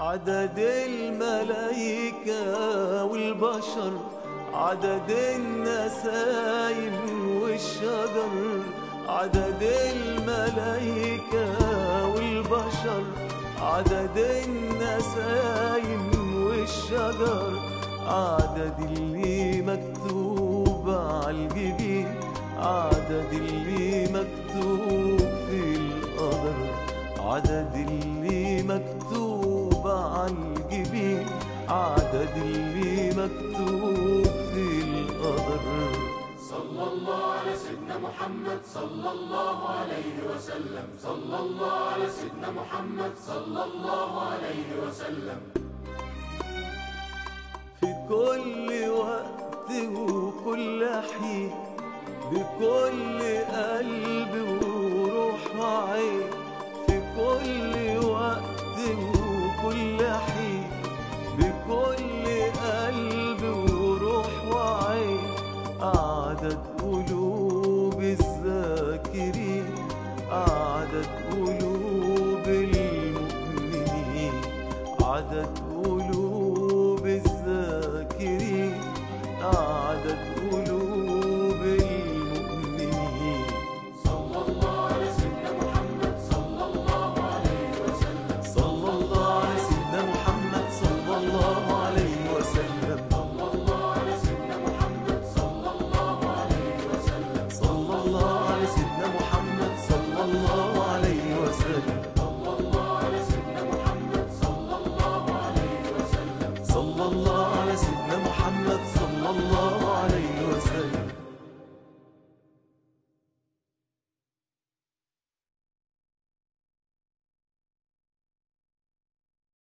عدد الملايكة والبشر عدد النسايم والشجر عدد الملايكة والبشر عدد النسايم والشجر عدد اللي مكتوب عالجبين عدد اللي مكتوب في القدر عدد اللي مكتوب عالجبين عدد اللي مكتوب في القدر صلى الله على سيدنا محمد صلى الله عليه وسلم صلى الله على سيدنا محمد صلى الله عليه وسلم في كل وقت وكل حين بكل قلب وروح وعين في كل وقت وكل حين